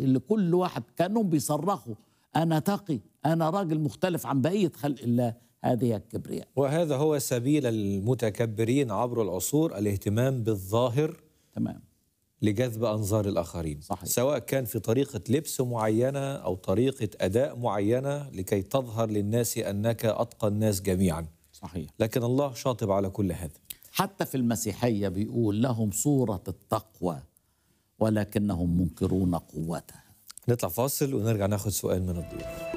اللي كل واحد كانهم بيصرخوا انا تقي انا راجل مختلف عن بقيه خلق الله هذه الكبرياء وهذا هو سبيل المتكبرين عبر العصور الاهتمام بالظاهر تمام لجذب انظار الاخرين صحيح. سواء كان في طريقه لبس معينه او طريقه اداء معينه لكي تظهر للناس انك اتقى الناس جميعا صحيح لكن الله شاطب على كل هذا حتى في المسيحيه بيقول لهم صوره التقوى ولكنهم منكرون قوتها نطلع فاصل ونرجع ناخد سؤال من الضيوف